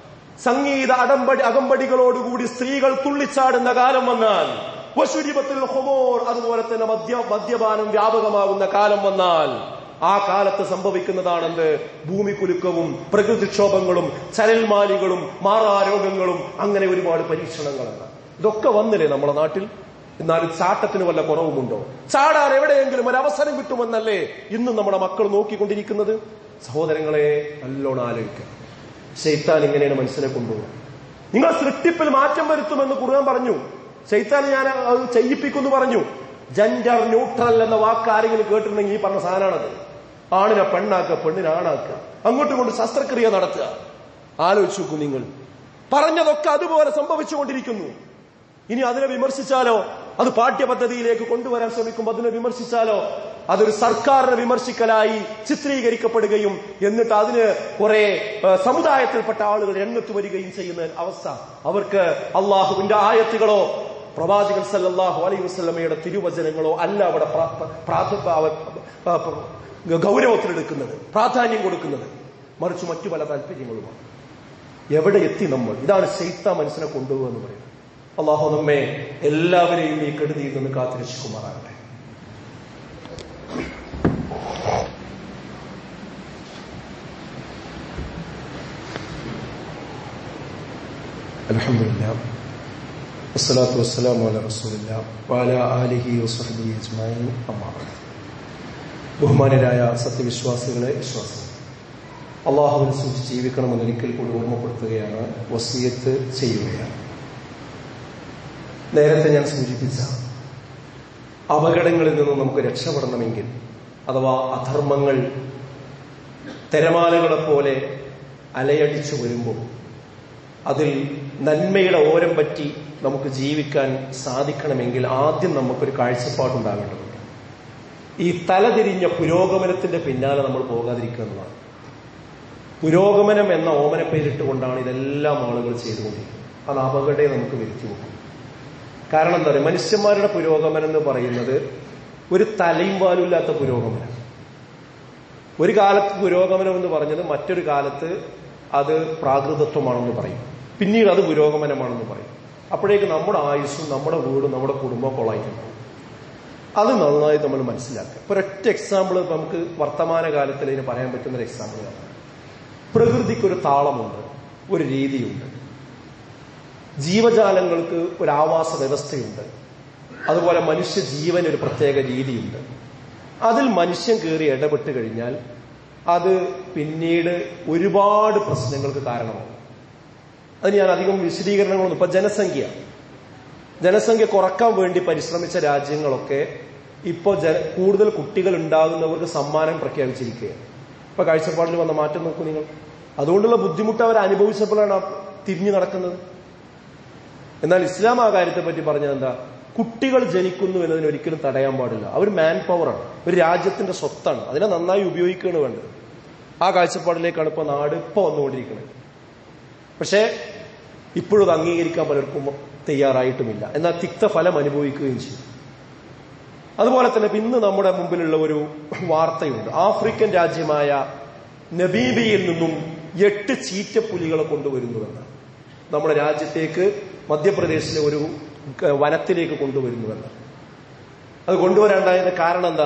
സംഗീത അടമ്പടി അകമ്പടികളോടുകൂടി സ്ത്രീകൾ തുള്ളിച്ചാടുന്ന കാലം വന്നാൽ വശുരിപത്തിൽ ഹൊമോർ അതുപോലെ തന്നെ മദ്യ മദ്യപാനം വ്യാപകമാകുന്ന കാലം വന്നാൽ ആ കാലത്ത് സംഭവിക്കുന്നതാണെന്ത് ഭൂമി കുലുക്കവും പ്രകൃതിക്ഷോഭങ്ങളും ചരൽമാലികളും മാറാരോഗങ്ങളും അങ്ങനെ ഒരുപാട് പരീക്ഷണങ്ങളാണ് ഇതൊക്കെ വന്നില്ലേ നമ്മുടെ നാട്ടിൽ എന്നാലും ചാട്ടത്തിന് വല്ല കുറവുമുണ്ടോ ചാടാൻ എവിടെയെങ്കിലും ഒരു അവസരം കിട്ടുമെന്നല്ലേ ഇന്നും നമ്മുടെ മക്കൾ നോക്കിക്കൊണ്ടിരിക്കുന്നത് സഹോദരങ്ങളെ നല്ലോണം ആലോചിക്കുക ശൈത്താൻ ഇങ്ങനെയാണ് മനസ്സിനെ കൊണ്ടുപോകുക നിങ്ങൾ സൃഷ്ടിപ്പിൽ മാറ്റം വരുത്തുമെന്ന് ഖുർആൻ പറഞ്ഞു ശൈത്താൻ ഞാൻ അത് ചെയ്യിപ്പിക്കുമെന്ന് പറഞ്ഞു ജെൻഡർ ന്യൂട്രൽ എന്ന വാക്ക് ആരെങ്കിലും കേട്ടിട്ടുണ്ടെങ്കിൽ ഈ പറഞ്ഞ സാധനമാണത് ആണിനെ പെണ്ണാക്കുക പെണ്ണിനെ ആണാക്കുക അങ്ങോട്ടും കൊണ്ട് ശസ്ത്രക്രിയ നടത്തുക ആലോചിച്ചു നോക്കൂ നിങ്ങൾ പറഞ്ഞതൊക്കെ അതുപോലെ സംഭവിച്ചുകൊണ്ടിരിക്കുന്നു ഇനി അതിനെ വിമർശിച്ചാലോ അത് പാഠ്യപദ്ധതിയിലേക്ക് കൊണ്ടുവരാൻ ശ്രമിക്കുമ്പോൾ അതിനെ വിമർശിച്ചാലോ അതൊരു സർക്കാരിനെ വിമർശിക്കലായി ചിത്രീകരിക്കപ്പെടുകയും എന്നിട്ട് അതിന് കുറെ ഏഹ്, സമുദായത്തിൽപ്പെട്ട ആളുകൾ രംഗത്ത് വരികയും ചെയ്യുന്ന അവസ്ഥ അവർക്ക് അള്ളാഹുവിന്റെ ആയത്തുകളോ പ്രവാചകൻ സല്ലല്ലാഹു അലൈഹി വസല്ലമയുടെ തിരുവചനങ്ങളോ അല്ല അവിടെ പ്രാ- പ്രാ- പ്രാ- ആ, ഗൗരവത്തിലെടുക്കുന്നത് പ്രാധാന്യം കൊടുക്കുന്നത് മറിച്ച് മറ്റു പല താല്പര്യങ്ങളുമാണ് എവിടെ എത്തി നമ്മൾ ഇതാണ് ശൈത്ത മനസ്സിനെ കൊണ്ടുപോകുക എന്ന് പറയുന്നത് അള്ളാഹു നമ്മെ എല്ലാവരെയും ഈ കെടുതിയിൽ നിന്ന് കാത്തിരക്ഷിക്കുമാറാകട്ടെ അലഹമില്ല വസ്സലാത്തു വസ്സലാമു അല റസൂലില്ല വാല ആലിഹി വസ്ഹബി അജ്മഈൻ അമ്മാ ബഅദ്. ബഹുമാനരായ സത്യവിശ്വാസികളെ വിശ്വാസികൾ അള്ളാഹുവിനെ സൂക്ഷിച്ച് ജീവിക്കണമെന്ന് ഒരിക്കൽ കൂടി ഓർമ്മപ്പെടുത്തുകയാണ് വസീയത്ത് ചെയ്യുകയാണ് നേരത്തെ ഞാൻ സൂചിപ്പിച്ച അപകടങ്ങളിൽ നിന്നും നമുക്ക് രക്ഷപ്പെടണമെങ്കിൽ അഥവാ അധർമ്മങ്ങൾ തിരമാലകളെ പോലെ അലയടിച്ചു വരുമ്പോൾ അതിൽ നന്മയുടെ ഓരം പറ്റി നമുക്ക് ജീവിക്കാൻ സാധിക്കണമെങ്കിൽ ആദ്യം നമുക്കൊരു കാഴ്ചപ്പാടുണ്ടാകേണ്ടതുണ്ട് ഈ തലതിരിഞ്ഞ പുരോഗമനത്തിന്റെ പിന്നാലെ നമ്മൾ പോകാതിരിക്കുക എന്നതാണ് പുരോഗമനം എന്ന ഓമന പേരിട്ടുകൊണ്ടാണ് ഇതെല്ലാം ആളുകൾ ചെയ്തുകൊണ്ടിരിക്കുന്നത് അത് അപകടയെ നമുക്ക് വരുത്തി വെക്കും കാരണം എന്താ പറയുക മനുഷ്യന്മാരുടെ പുരോഗമനം എന്ന് പറയുന്നത് ഒരു തലയും പാലും ഇല്ലാത്ത പുരോഗമനം ഒരു കാലത്ത് പുരോഗമനം എന്ന് പറഞ്ഞത് മറ്റൊരു കാലത്ത് അത് പ്രാകൃതത്വമാണെന്ന് പറയും പിന്നീട് അത് പുരോഗമനമാണെന്ന് പറയും അപ്പോഴേക്ക് നമ്മുടെ ആയുസ്സും നമ്മുടെ വീടും നമ്മുടെ കുടുംബം കൊളായിട്ടുണ്ടാവും അത് നന്നായി നമ്മൾ മനസ്സിലാക്കുക ഇപ്പൊ ഒരൊറ്റ എക്സാമ്പിൾ നമുക്ക് വർത്തമാന കാലത്തിൽ ഇതിന് പറയാൻ പറ്റുന്ന ഒരു എക്സാമ്പിൾ പ്രകൃതിക്കൊരു താളമുണ്ട് ഒരു രീതിയുണ്ട് ജീവജാലങ്ങൾക്ക് ഒരു ആവാസ വ്യവസ്ഥയുണ്ട് അതുപോലെ മനുഷ്യ ജീവന് ഒരു പ്രത്യേക രീതിയുണ്ട് അതിൽ മനുഷ്യൻ കയറി ഇടപെട്ട് കഴിഞ്ഞാൽ അത് പിന്നീട് ഒരുപാട് പ്രശ്നങ്ങൾക്ക് കാരണമാകും അത് ഞാൻ അധികം വിശദീകരണങ്ങളൊന്നും ഇപ്പൊ ജനസംഖ്യ ജനസംഖ്യ കുറക്കാൻ വേണ്ടി പരിശ്രമിച്ച രാജ്യങ്ങളൊക്കെ ഇപ്പോൾ ജന കൂടുതൽ കുട്ടികൾ ഉണ്ടാകുന്നവർക്ക് സമ്മാനം പ്രഖ്യാപിച്ചിരിക്കുകയാണ് ഇപ്പൊ കാഴ്ചപ്പാടിൽ വന്ന മാറ്റം നോക്കൂ നിങ്ങൾ അതുകൊണ്ടുള്ള ബുദ്ധിമുട്ട് അവർ അനുഭവിച്ചപ്പോഴാണ് ആ തിരിഞ്ഞു നടക്കുന്നത് എന്നാൽ ഇസ്ലാം ആ കാര്യത്തെ പറ്റി പറഞ്ഞത് എന്താ കുട്ടികൾ ജനിക്കുന്നു എന്നതിന് ഒരിക്കലും തടയാൻ പാടില്ല അവർ മാൻ പവറാണ് ഒരു രാജ്യത്തിന്റെ സ്വത്താണ് അതിനെ നന്നായി ഉപയോഗിക്കുകയാണ് വേണ്ടത് ആ കാഴ്ചപ്പാടിലേക്കാണ് ഇപ്പൊ നാട് ഇപ്പൊ വന്നുകൊണ്ടിരിക്കുന്നത് പക്ഷേ ഇപ്പോഴും അത് അംഗീകരിക്കാൻ പലർക്കും തയ്യാറായിട്ടുമില്ല എന്നാൽ തിക്തഫലം അനുഭവിക്കുകയും ചെയ്യും അതുപോലെ തന്നെ ഇന്ന് നമ്മുടെ മുമ്പിലുള്ള ഒരു വാർത്തയുണ്ട് ആഫ്രിക്കൻ രാജ്യമായ നബീബിയിൽ നിന്നും എട്ട് ചീറ്റപ്പുലികളെ കൊണ്ടുവരുന്നുവെന്ന് നമ്മുടെ രാജ്യത്തേക്ക് മധ്യപ്രദേശിലെ ഒരു വനത്തിലേക്ക് കൊണ്ടുവരുന്നുവെന്ന് അത് കൊണ്ടുവരാണ്ടായതിന്റെ കാരണം എന്താ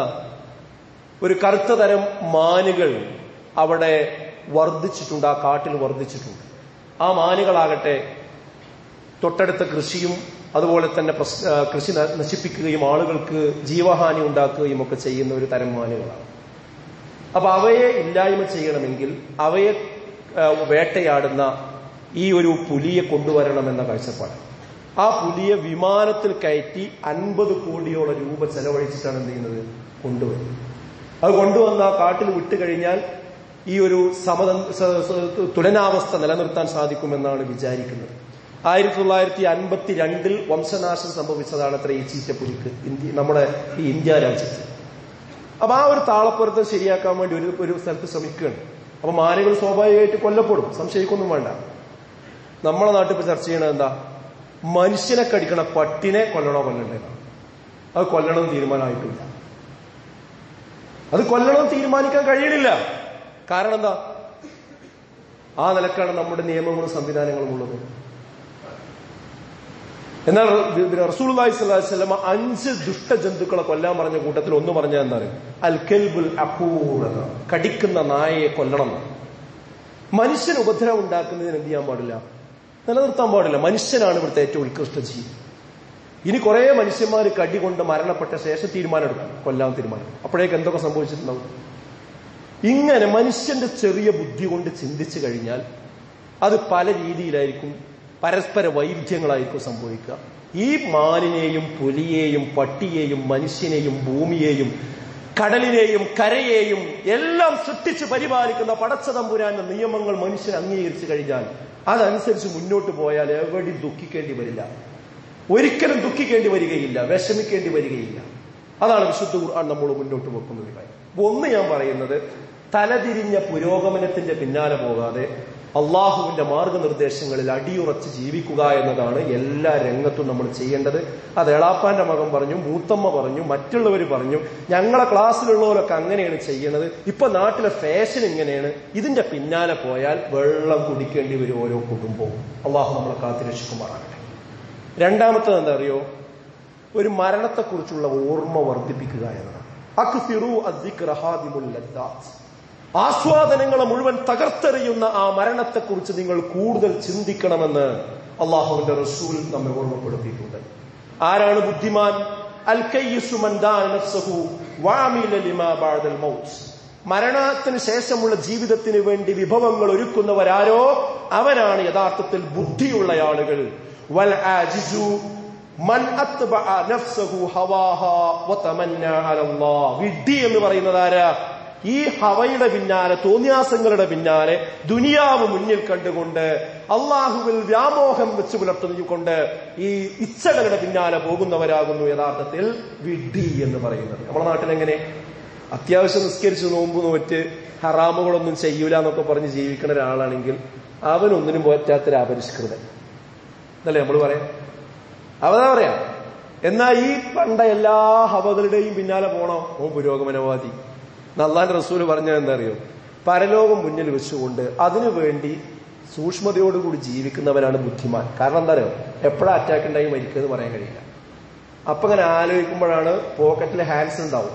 ഒരു കറുത്ത തരം മാനുകൾ അവിടെ വർദ്ധിച്ചിട്ടുണ്ട് ആ കാട്ടിൽ വർദ്ധിച്ചിട്ടുണ്ട് ആ മാനുകളാകട്ടെ തൊട്ടടുത്ത കൃഷിയും അതുപോലെ തന്നെ കൃഷി നശിപ്പിക്കുകയും ആളുകൾക്ക് ജീവഹാനി ഉണ്ടാക്കുകയും ഒക്കെ ചെയ്യുന്ന ഒരു തരം മാനുകളാണ് അപ്പൊ അവയെ ഇല്ലായ്മ ചെയ്യണമെങ്കിൽ അവയെ വേട്ടയാടുന്ന ഈ ഒരു പുലിയെ കൊണ്ടുവരണമെന്ന കാഴ്ചപ്പാട് ആ പുലിയെ വിമാനത്തിൽ കയറ്റി അൻപത് കോടിയോളം രൂപ ചെലവഴിച്ചിട്ടാണ് എന്ത് ചെയ്യുന്നത് കൊണ്ടുവരുന്നത് അത് കൊണ്ടുവന്ന് ആ കാട്ടിൽ വിട്ടുകഴിഞ്ഞാൽ ഈ ഒരു സമത തുലനാവസ്ഥ നിലനിർത്താൻ സാധിക്കുമെന്നാണ് വിചാരിക്കുന്നത് ആയിരത്തി തൊള്ളായിരത്തി അൻപത്തി രണ്ടിൽ വംശനാശം സംഭവിച്ചതാണ് അത്ര ഈ ചീറ്റപ്പുലിക്ക് ഇന്ത്യ നമ്മുടെ ഈ ഇന്ത്യ രാജ്യത്ത് അപ്പൊ ആ ഒരു താളപ്പുറത്ത് ശരിയാക്കാൻ വേണ്ടി ഒരു ഒരു സ്ഥലത്ത് ശ്രമിക്കുകയാണ് അപ്പൊ മാനുകൾ സ്വാഭാവികമായിട്ട് കൊല്ലപ്പെടും സംശയിക്കൊന്നും വേണ്ട നമ്മളെ നാട്ടിൽ ഇപ്പൊ ചർച്ച ചെയ്യണത് എന്താ മനുഷ്യനെ കടിക്കണ പട്ടിനെ കൊല്ലണോ കൊല്ലണ്ടേ അത് കൊല്ലണം തീരുമാനമായിട്ടില്ല അത് കൊല്ലണം തീരുമാനിക്കാൻ കഴിയണില്ല കാരണം എന്താ ആ നിലക്കാണ് നമ്മുടെ നിയമങ്ങളും സംവിധാനങ്ങളും ഉള്ളത് എന്നാൽ റസൂൽ സ്വല്ലം അഞ്ച് ദുഷ്ടജന്തുക്കളെ കൊല്ലാൻ പറഞ്ഞ കൂട്ടത്തിൽ ഒന്ന് പറഞ്ഞ എന്താണ് അൽ കെൽബുൽ അക്കൂർ കടിക്കുന്ന നായയെ കൊല്ലണം മനുഷ്യൻ ഉപദ്രവം ഉണ്ടാക്കുന്നതിന് എന്ത് ചെയ്യാൻ പാടില്ല നിലനിർത്താൻ പാടില്ല മനുഷ്യനാണ് ഇവിടുത്തെ ഏറ്റവും ഉത്കൃഷ്ട ജീവി ഇനി കുറെ മനുഷ്യന്മാർ കടി കൊണ്ട് മരണപ്പെട്ട ശേഷം തീരുമാനം എടുക്കും കൊല്ലാൻ തീരുമാനം അപ്പോഴേക്ക് എന്തൊക്കെ സംഭവിച്ചിട്ടുണ്ടാവും ഇങ്ങനെ മനുഷ്യന്റെ ചെറിയ ബുദ്ധി കൊണ്ട് ചിന്തിച്ചു കഴിഞ്ഞാൽ അത് പല രീതിയിലായിരിക്കും പരസ്പര വൈരുദ്ധ്യങ്ങളായിരിക്കും സംഭവിക്കുക ഈ മാനിനെയും പുലിയെയും പട്ടിയെയും മനുഷ്യനെയും ഭൂമിയെയും കടലിനെയും കരയെയും എല്ലാം സൃഷ്ടിച്ച് പരിപാലിക്കുന്ന പടച്ചതമ്പുരാന്റെ നിയമങ്ങൾ മനുഷ്യൻ അംഗീകരിച്ചു കഴിഞ്ഞാൽ അതനുസരിച്ച് മുന്നോട്ട് പോയാൽ എവിടെയും ദുഃഖിക്കേണ്ടി വരില്ല ഒരിക്കലും ദുഃഖിക്കേണ്ടി വരികയില്ല വിഷമിക്കേണ്ടി വരികയില്ല അതാണ് വിശുദ്ധ ഖുർആൻ നമ്മൾ മുന്നോട്ട് വെക്കുന്നത് കാര്യം ഒന്ന് ഞാൻ പറയുന്നത് തലതിരിഞ്ഞ പുരോഗമനത്തിന്റെ പിന്നാലെ പോകാതെ അള്ളാഹുവിന്റെ മാർഗനിർദ്ദേശങ്ങളിൽ അടിയുറച്ച് ജീവിക്കുക എന്നതാണ് എല്ലാ രംഗത്തും നമ്മൾ ചെയ്യേണ്ടത് അത് എളാപ്പാന്റെ മകൻ പറഞ്ഞു മൂത്തമ്മ പറഞ്ഞു മറ്റുള്ളവർ പറഞ്ഞു ഞങ്ങളെ ക്ലാസ്സിലുള്ളവരൊക്കെ അങ്ങനെയാണ് ചെയ്യണത് ഇപ്പൊ നാട്ടിലെ ഫാഷൻ ഇങ്ങനെയാണ് ഇതിന്റെ പിന്നാലെ പോയാൽ വെള്ളം കുടിക്കേണ്ടി വരും ഓരോ കുടുംബവും അള്ളാഹു നമ്മളെ കാത്തിരക്ഷിക്കുമാറാകട്ടെ രണ്ടാമത്തത് എന്താ അറിയോ ഒരു മരണത്തെക്കുറിച്ചുള്ള ഓർമ്മ വർദ്ധിപ്പിക്കുക എന്നതാണ് അക്ഫിറു അദ്ദിഖ്റഹാദിമുൽ ലദ്ദാത്ത് ആസ്വാദനങ്ങളെ മുഴുവൻ തകർത്തെറിയുന്ന ആ മരണത്തെക്കുറിച്ച് നിങ്ങൾ കൂടുതൽ ചിന്തിക്കണമെന്ന് അള്ളാഹുവിന്റെ റസൂൽ നമ്മെ ഓർമ്മപ്പെടുത്തിയിട്ടുണ്ട് ആരാണ് ബുദ്ധിമാൻ അൽ കയ്യിസു മൻ ദാന നഫ്സഹു വഅമില ലിമാ ബഅദൽ മൗത്ത് മരണത്തിന് ശേഷമുള്ള ജീവിതത്തിന് വേണ്ടി വിഭവങ്ങൾ ഒരുക്കുന്നവരാരോ അവരാണ് യഥാർത്ഥത്തിൽ ബുദ്ധിയുള്ള ആളുകൾ വൽ ആജിസു മൻ അത്ബഅ നഫ്സഹു ഹവാഹ വതമന്ന അലല്ലാഹ് വിഡ്ഢി എന്ന് പറയുന്നത് ആരാ ഈ ഹവയുടെ പിന്നാലെ തോന്നിയാസങ്ങളുടെ പിന്നാലെ ദുനിയാവ് മുന്നിൽ കണ്ടുകൊണ്ട് അള്ളാഹുവിൽ വ്യാമോഹം വെച്ച് പുലർത്തുന്നതുകൊണ്ട് ഈ ഇച്ഛകളുടെ പിന്നാലെ പോകുന്നവരാകുന്നു യഥാർത്ഥത്തിൽ വിഡ്ഢി എന്ന് പറയുന്നത് നമ്മുടെ നാട്ടിലെങ്ങനെ അത്യാവശ്യം നിസ്കരിച്ച് നോമ്പ് നോറ്റ് ഹറാമുകളൊന്നും ചെയ്യൂല എന്നൊക്കെ പറഞ്ഞ് ജീവിക്കുന്ന ഒരാളാണെങ്കിൽ അവനൊന്നിനും പറ്റാത്തൊരു അപരിഷ്കൃതൻ എന്നല്ലേ നമ്മൾ പറയാം അവതാ പറയാ എന്നാ ഈ പണ്ട എല്ലാ ഹവകളുടെയും പിന്നാലെ പോണോ ഓ പുരോഗമനവാദി നല്ലാൻ റസൂല് പറഞ്ഞത് എന്താ അറിയോ പരലോകം മുന്നിൽ വെച്ചുകൊണ്ട് അതിനു വേണ്ടി സൂക്ഷ്മതയോടുകൂടി ജീവിക്കുന്നവനാണ് ബുദ്ധിമാൻ കാരണം എന്താ അറിയോ എപ്പോഴാ അറ്റാക്ക് ഉണ്ടായി മരിക്കുന്നത് പറയാൻ കഴിയില്ല അപ്പൊ അങ്ങനെ ആലോചിക്കുമ്പോഴാണ് പോക്കറ്റിൽ ഹാൻഡ്സ് ഉണ്ടാവും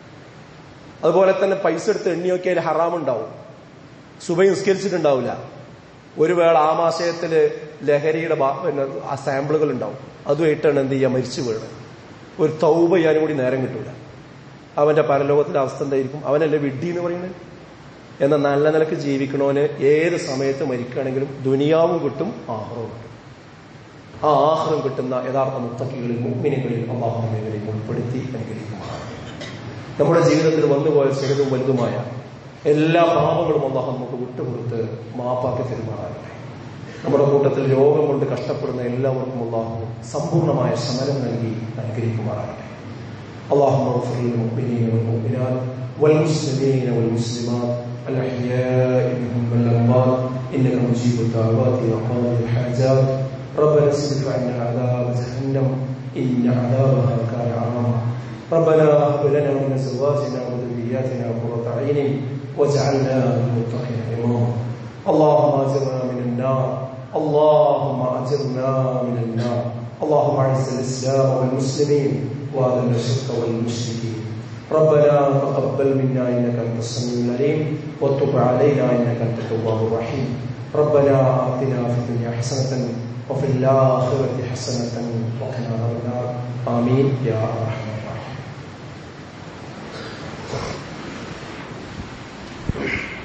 അതുപോലെ തന്നെ പൈസ എടുത്ത് എണ്ണി നോക്കിയാൽ ഹറാം ഉണ്ടാവും സുബൈ നിസ്കരിച്ചിട്ടുണ്ടാവില്ല ഒരു വേള ആമാശയത്തില് ലഹരിയുടെ ബാ- പിന്നെ ആ സാമ്പിളുകൾ ഉണ്ടാവും അതുമായിട്ടാണ് എന്ത് ചെയ്യുക മരിച്ചു വീഴുന്നത് ഒരു തൗബ ചെയ്യാനും കൂടി നേരം കിട്ടൂല അവന്റെ പരലോകത്തിന്റെ അവസ്ഥ എന്തായിരിക്കും അവനല്ലേ വിഡ്ഢി എന്ന് പറയുന്നത് എന്നാൽ നല്ല നിലക്ക് ജീവിക്കണോന് ഏത് സമയത്ത് മരിക്കുകയാണെങ്കിലും ദുനിയാവും കിട്ടും ആഹ്റവും കിട്ടും ആ ആഹ്റം കിട്ടുന്ന യഥാർത്ഥ മുത്തക്കികളിൽ മുഗ്മിനികളിൽ അള്ളാഹുവിനെയും ഉൾപ്പെടുത്തി അനുഗ്രഹിക്കുമാണ് നമ്മുടെ ജീവിതത്തിൽ വന്നുപോയ ചെറുതും വലുതുമായ എല്ലാ പാപങ്ങളും അള്ളാഹു നമുക്ക് വിട്ടുകൊടുത്ത് മാപ്പാക്കി തരുമാറാകട്ടെ നമ്മുടെ കൂട്ടത്തിൽ രോഗം കൊണ്ട് കഷ്ടപ്പെടുന്ന എല്ലാവർക്കും അള്ളാഹു സമ്പൂർണ്ണമായ ശമനം നൽകി അനുഗ്രഹിക്കുമാറാകട്ടെ اللهم اغفر للمؤمنين والمؤمنات والمسلمين والمسلمات الاحياء منهم والاموات انك مجيب الدعوات وقاضي الحاجات ربنا اصرف عنا عذاب جهنم ان عذابها كان عراما ربنا هب لنا من ازواجنا وذرياتنا قرة عين واجعلنا للمتقين اماما اللهم اجرنا من النار اللهم اجرنا من النار اللهم اعز الاسلام والمسلمين واذل الشرك والمشركين ربنا تقبل منا انك انت السميع العليم وتب علينا انك انت التواب الرحيم ربنا اتنا في الدنيا حسنه وفي الاخره حسنه وقنا عذاب النار امين يا ارحم الراحمين